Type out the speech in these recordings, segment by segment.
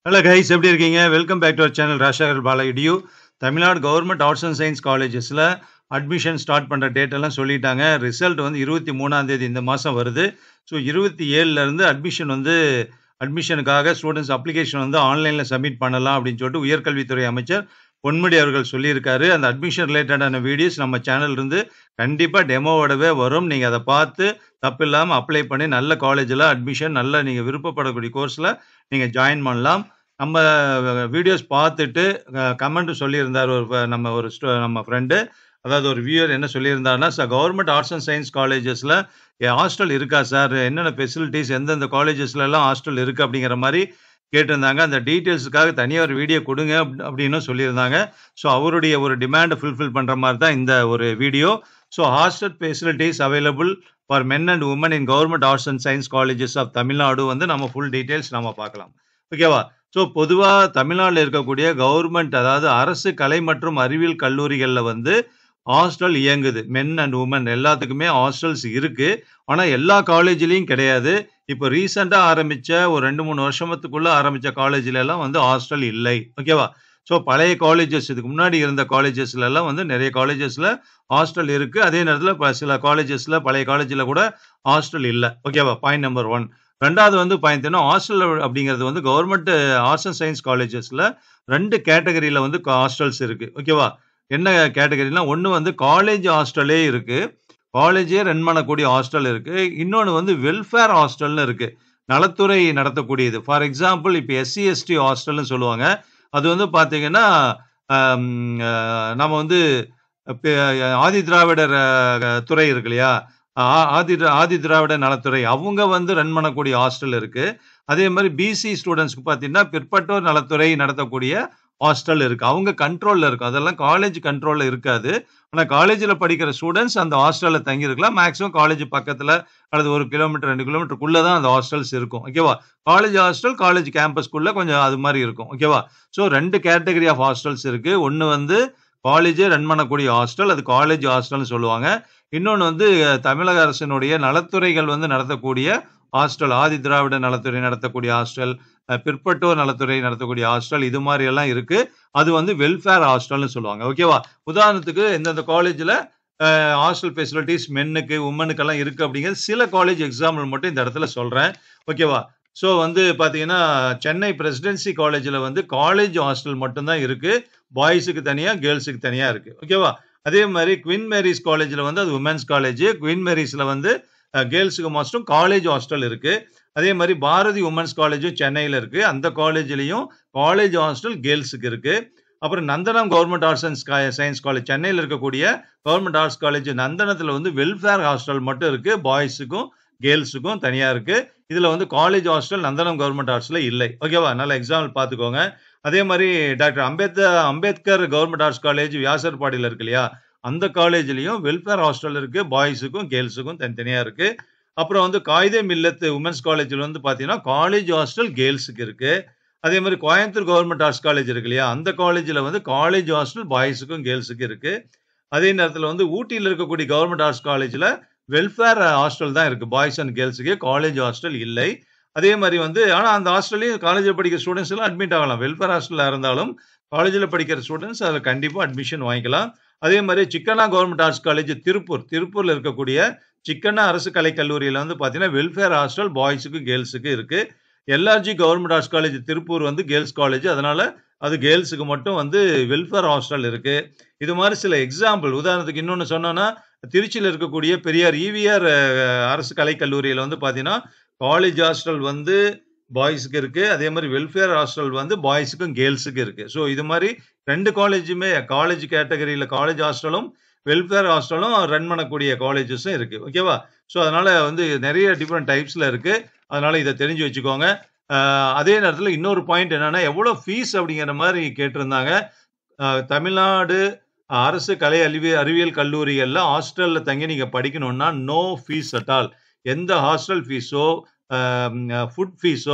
Hello guys எப்படி இருக்கீங்க welcome back to our channel ராஷாகர் Bala EDU Tamil Nadu government arts and science காலேஜஸில் அட்மிஷன் ஸ்டார்ட் பண்ணுற டேட் எல்லாம் சொல்லிட்டாங்க ரிசல்ட் வந்து இருபத்தி மூணாம் தேதி இந்த மாதம் வருது ஸோ இருபத்தி ஏழுலேருந்து அட்மிஷன் வந்து அட்மிஷனுக்காக ஸ்டூடெண்ட்ஸ் அப்ளிகேஷன் வந்து ஆன்லைனில் சப்மிட் பண்ணலாம் அப்படின்னு சொல்லிட்டு உயர்கல்வித்துறை அமைச்சர் பொன்முடி அவர்கள் சொல்லியிருக்காரு அந்த அட்மிஷன் ரிலேட்டடான வீடியோஸ் நம்ம சேனல் இருந்து கண்டிப்பாக டெமோவோடவே வரும் நீங்கள் அதை பார்த்து தப்பு இல்லாமல் அப்ளை பண்ணி நல்ல காலேஜில் அட்மிஷன் நல்ல நீங்கள் விருப்பப்படக்கூடிய கோர்ஸில் நீங்கள் ஜாயின் பண்ணலாம் நம்ம வீடியோஸ் பார்த்துட்டு கமெண்ட் சொல்லியிருந்தார் ஒரு ஃப- நம்ம ஒரு ஸ்டூ- நம்ம ஃப்ரெண்டு அதாவது ஒரு வியூவர் என்ன சொல்லியிருந்தாருன்னா sir government arts and science காலேஜஸில் ஹாஸ்டல் இருக்கா சார் என்னென்ன ஃபெசிலிட்டிஸ் எந்தெந்த காலேஜஸ்லலாம் ஹாஸ்டல் இருக்குது அப்படிங்கிற மாதிரி கேட்டிருந்தாங்க அந்த டீட்டெயில்ஸுக்காக தனியாக ஒரு வீடியோ கொடுங்க அப்~ அப்படின்னு சொல்லியிருந்தாங்க ஸோ அவருடைய ஒரு டிமாண்டை ஃபுல்ஃபில் பண்ணுற மாதிரி தான் இந்த ஒரு video so hostel facilities available for men and women in government arts and science colleges of Tamil Nadu வந்து நம்ம ஃபுல் டீட்டெயில்ஸ் நம்ம பார்க்கலாம் ஓகேவா ஸோ பொதுவாக தமிழ்நாட்டில் இருக்கக்கூடிய கவர்மெண்ட் அதாவது அரசு கலை மற்றும் அறிவியல் கல்லூரிகளில் வந்து ஹாஸ்டல் இயங்குது மென் அண்ட் உமன் எல்லாத்துக்குமே ஹாஸ்டல்ஸ் இருக்கு ஆனால் எல்லா காலேஜ்லேயும் கிடையாது இப்போ ரீசெண்டாக ஆரம்பிச்ச ஒரு ரெண்டு மூணு வருஷத்துக்குள்ள ஆரம்பிச்ச காலேஜ்ல எல்லாம் வந்து ஹாஸ்டல் இல்லை ஓகேவா ஸோ பழைய காலேஜஸ் இதுக்கு முன்னாடி இருந்த காலேஜஸ்ல எல்லாம் வந்து நிறைய காலேஜஸ்ல ஹாஸ்டல் இருக்கு அதே நேரத்தில் சில காலேஜஸ்ல பழைய காலேஜில் கூட ஹாஸ்டல் இல்லை ஓகேவா பாயிண்ட் நம்பர் ஒன் ரெண்டாவது வந்து பார்த்தீங்கன்னா ஹாஸ்டல் அப்படிங்கிறது வந்து கவர்மெண்ட் ஆர்ட்ஸ் அண்ட் சயின்ஸ் காலேஜஸில் ரெண்டு கேட்டகரியில் வந்து ஹாஸ்டல்ஸ் இருக்கு ஓகேவா என்ன கேட்டகரினா ஒன்று வந்து காலேஜ் ஹாஸ்டலே இருக்கு காலேஜே ரன் பண்ணக்கூடிய ஹாஸ்டல் இருக்கு இன்னொன்று வந்து வெல்ஃபேர் ஹாஸ்டல்னு இருக்கு நலத்துறை நடத்தக்கூடியது ஃபார் எக்ஸாம்பிள் இப்போ எஸ்சி எஸ்டி ஹாஸ்டல்னு சொல்லுவாங்க அது வந்து பார்த்தீங்கன்னா ஆம், அஹ், நம்ம வந்து இப்ப ஆதி திராவிடர் அஹ், துறை இருக்கு இல்லையா ஆ- ஆதி திரா- ஆதி திராவிட நலத்துறை அவங்க வந்து ரன் பண்ணக்கூடிய ஹாஸ்டல் இருக்கு அதே மாதிரி பிசி ஸ்டூடெண்ட்ஸ்க்கு பார்த்தீங்கன்னா பிற்பட்டோர் நலத்துறை நடத்தக்கூடிய ஹாஸ்டல் இருக்கு அவங்க கண்ட்ரோல்ல இருக்கும் அதெல்லாம் காலேஜ் கண்ட்ரோல்ல இருக்காது ஆனால் காலேஜில் படிக்கிற ஸ்டூடெண்ட்ஸ் அந்த ஹாஸ்டலில் தங்கியிருக்கலாம் மேக்ஸிமம் காலேஜ் பக்கத்தில் அல்லது ஒரு கிலோமீட்டர் ரெண்டு கிலோமீட்டருக்குள்ளே தான் அந்த ஹாஸ்டல்ஸ் இருக்கும் ஓகேவா காலேஜ் ஹாஸ்டல் காலேஜ் கேம்பஸ்க்குள்ளே கொஞ்சம் அது மாதிரி இருக்கும் ஓகேவா ஸோ ரெண்டு கேட்டகரி ஆஃப் ஹாஸ்டல்ஸ் இருக்கு ஒன்று வந்து காலேஜே ரன் பண்ணக்கூடிய ஹாஸ்டல் அது காலேஜ் ஹாஸ்டல்னு சொல்லுவாங்க இன்னொன்று வந்து அஹ், தமிழக அரசினுடைய நலத்துறைகள் வந்து நடத்தக்கூடிய ஹாஸ்டல் ஆதி திராவிட நலத்துறை நடத்தக்கூடிய ஹாஸ்டல் அஹ், பிற்பட்டோர் நலத்துறை நடத்தக்கூடிய ஹாஸ்டல் இது மாதிரி எல்லாம் இருக்கு அது வந்து வெல்ஃபேர் ஹாஸ்டல்னு சொல்லுவாங்க ஓகேவா உதாரணத்துக்கு எந்தெந்த காலேஜில் ஹாஸ்டல் ஃபெசிலிட்டிஸ் மென்னுக்கு உமனுக்கெல்லாம் இருக்கு அப்படிங்கிறது சில காலேஜ் எக்ஸாம்பிள் மட்டும் இந்த இடத்துல சொல்றேன் ஓகேவா ஸோ வந்து பார்த்தீங்கன்னா சென்னை பிரசிடென்சி காலேஜில் வந்து காலேஜ் ஹாஸ்டல் மட்டும்தான் இருக்கு பாய்ஸுக்கு தனியாக கேர்ள்ஸுக்கு தனியாக இருக்கு ஓகேவா அதே மாதிரி குயின் மேரிஸ் காலேஜில் வந்து அது உமன்ஸ் காலேஜ் குயின் மேரிஸில் வந்து கேர்ள்ஸுக்கு மாஸ்டும் காலேஜ் ஹாஸ்டல் இருக்கு அதே மாதிரி பாரதி உமன்ஸ் காலேஜும் சென்னையில் இருக்கு அந்த காலேஜ்லேயும் காலேஜ் ஹாஸ்டல் கேர்ள்ஸுக்கு இருக்கு அப்புறம் Nandanam government arts and science college சென்னையில் இருக்கக்கூடிய கவர்மெண்ட் ஆர்ட்ஸ் காலேஜ் நந்தனத்தில் வந்து வெல்ஃபேர் ஹாஸ்டல் மட்டும் இருக்கு பாய்ஸுக்கும் கேர்ள்ஸுக்கும் தனியாக இருக்கு இதில் வந்து காலேஜ் ஹாஸ்டல் நந்தனம் கவர்மெண்ட் ஆர்ட்ஸில் இல்லை ஓகேவா நல்ல எக்ஸாம்பிள் பார்த்துக்கோங்க அதே மாதிரி doctor Ambedkar Ambedkar government arts college வியாசர்பாடியில் இருக்கு இல்லையா அந்த காலேஜ்லயும் வெல்ஃபேர் ஹாஸ்டல் இருக்கு பாய்ஸுக்கும் கேர்ள்ஸுக்கும் தனித்தனியா இருக்கு அப்புறம் வந்து காயிதே மில்லத்து உமன்ஸ் காலேஜில் வந்து பார்த்தீங்கன்னா காலேஜ் ஹாஸ்டல் கேர்ள்ஸுக்கு இருக்கு அதே மாதிரி கோயம்புத்தூர் கவர்மெண்ட் ஆர்ட்ஸ் காலேஜ் இருக்கு இல்லையா அந்த காலேஜில் வந்து காலேஜ் ஹாஸ்டல் பாய்ஸுக்கும் கேர்ள்ஸுக்கும் இருக்கு அதே நேரத்தில் வந்து ஊட்டியில் இருக்கக்கூடிய கவர்மெண்ட் ஆர்ட்ஸ் காலேஜில் வெல்ஃபேர் ஹாஸ்டல் தான் இருக்கு பாய்ஸ் அண்ட் கேர்ள்ஸுக்கு காலேஜ் ஹாஸ்டல் இல்லை அதே மாதிரி வந்து ஆனால் அந்த ஹாஸ்டல்லையும் காலேஜில் படிக்கிற ஸ்டூடெண்ட்ஸ் எல்லாம் அட்மிட் ஆகலாம் வெல்ஃபேர் ஹாஸ்டலில் இருந்தாலும் காலேஜில் படிக்கிற ஸ்டூடெண்ட்ஸ் அதில் கண்டிப்பாக அட்மிஷன் வாங்கிக்கலாம் அதே மாதிரி சிக்கனா கவர்மெண்ட் ஆர்ட்ஸ் காலேஜ் திருப்பூர் திருப்பூரில் இருக்கக்கூடிய சிக்கனா அரசு கலைக் கல்லூரியில் வந்து பார்த்தீங்கன்னா வெல்ஃபேர் ஹாஸ்டல் பாய்ஸுக்கு கேர்ள்ஸுக்கு இருக்கு LRG government arts college Tiruppur வந்து கேர்ள்ஸ் காலேஜ் அதனால அது கேர்ள்ஸுக்கு மட்டும் வந்து வெல்ஃபேர் ஹாஸ்டல் இருக்கு இது மாதிரி சில எக்ஸாம்பிள் உதாரணத்துக்கு இன்னொன்று சொன்னோன்னா திருச்சியில் இருக்கக்கூடிய பெரியார் ஈவிஆர் அரசு கலைக் கல்லூரியில் வந்து பார்த்தீங்கன்னா காலேஜ் ஹாஸ்டல் வந்து பாய்ஸுக்கு இருக்கு அதே மாதிரி வெல்ஃபேர் ஹாஸ்டல் வந்து பாய்ஸுக்கும் கேர்ள்ஸுக்கும் இருக்கு ஸோ இது மாதிரி ரெண்டு காலேஜுமே காலேஜ் கேட்டகரியில் காலேஜ் ஹாஸ்டலும் வெல்ஃபேர் ஹாஸ்டலும் ரன் பண்ணக்கூடிய காலேஜஸும் இருக்கு ஓகேவா ஸோ அதனால வந்து நிறைய டிஃப்ரெண்ட் டைப்ஸ்ல இருக்கு அதனால இதை தெரிஞ்சு வச்சுக்கோங்க ஆஹ் அதே நேரத்தில் இன்னொரு பாயிண்ட் என்னன்னா எவ்வளோ ஃபீஸ் அப்படிங்கிற மாதிரி கேட்டிருந்தாங்க ஆஹ் தமிழ்நாடு அரசு கலை அறிவியல் அறிவியல் கல்லூரிகளில் ஹாஸ்டலில் தங்கி நீங்கள் படிக்கணும்னா நோ ஃபீஸ் அட் ஆல் எந்த ஹாஸ்டல் ஃபீஸோ ஃபுட் ஃபீஸோ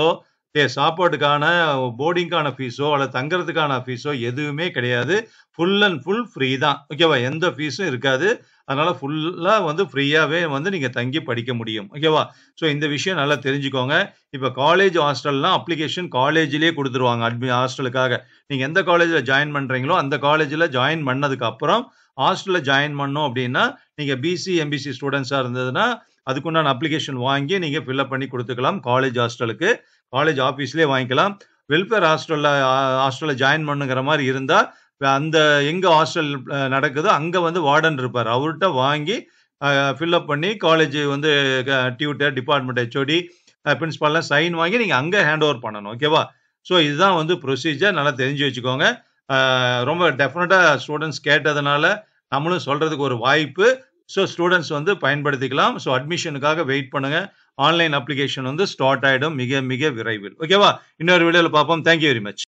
ஏ சாப்பாட்டுக்கான, போர்டிங்க்கான ஃபீஸோ, அல்லது தங்குறதுக்கான ஃபீஸோ எதுவுமே கிடையாது. ஃபுல் அண்ட் ஃபுல் ஃப்ரீ தான். ஓகேவா? எந்த ஃபீஸும் இருக்காது. அதனால ஃபுல்லா வந்து ஃப்ரீயாவே வந்து நீங்க தங்கி படிக்க முடியும். ஓகேவா? ஸோ இந்த விஷயம் நல்லா தெரிஞ்சுக்கோங்க. இப்ப காலேஜ் ஹாஸ்டல்லாம் அப்ளிகேஷன் காலேஜ்லயே குடுத்துருவாங்க. அட்மி ஹாஸ்டலுக்காக. நீங்க எந்த காலேஜ்ல ஜாயின் பண்றீங்களோ, அந்த காலேஜ்ல ஜாயின் பண்ணதுக்கு அப்புறம், ஹாஸ்டல்ல ஜாயின் பண்ணணும் அப்டின்னா, நீங்க பிசி, எம்பிசி ஸ்டூடண்ட்ஸா இருந்ததுன்னா, அதுக்குண்டான அப்ளிகேஷன் வாங்கி நீங்க ஃபில் அப் பண்ணி குடுத்துக்கலாம். காலேஜ் ஹாஸ்டலுக்கு. காலேஜ் ஆஃபீஸ்லயே வாங்கிக்கலாம். வெல்ஃபேர் ஹாஸ்டல்ல அ ஹாஸ்டல்ல ஜாயின் பண்ணுங்கிற மாரி இருந்தா, அந்த எங்க ஹாஸ்டல் அ நடக்குதோ, அங்க வந்து வார்டன் இருப்பாரு. அவர்ட்ட வாங்கி அ ஃபில் அப் பண்ணி காலேஜ் வந்து க டியூட்டர், டிபார்ட்மெண்ட் ஹெச்ஓடி, அ பிரின்சிபால்லாம் சைன் வாங்கி நீங்க அங்க ஹேண்ட் ஓவர் பண்ணணும். ஓகேவா? ஸோ இதுதான் வந்து ப்ரொசீஜர். நல்லா தெரிஞ்சு வச்சுக்கோங்க. அ ரொம்ப டெஃபினட்டா ஸ்டூடண்ட்ஸ் கேட்டதுனால, நம்மளும் சொல்றதுக்கு ஒரு வாய்ப்பு. ஸோ ஸ்டூடண்ட்ஸ் வந்து பயன்படுத்திக்கலாம். ஸோ அட்மிஷனுக்காக வெயிட் பண்ணுங்க. ஆன்லைன் அப்ளிகேஷன் வந்து ஸ்டார்ட் ஆயிடும் மிக மிக விரைவில். ஓகேவா? இன்னொரு வீடியோல பார்ப்போம். Thank you very much.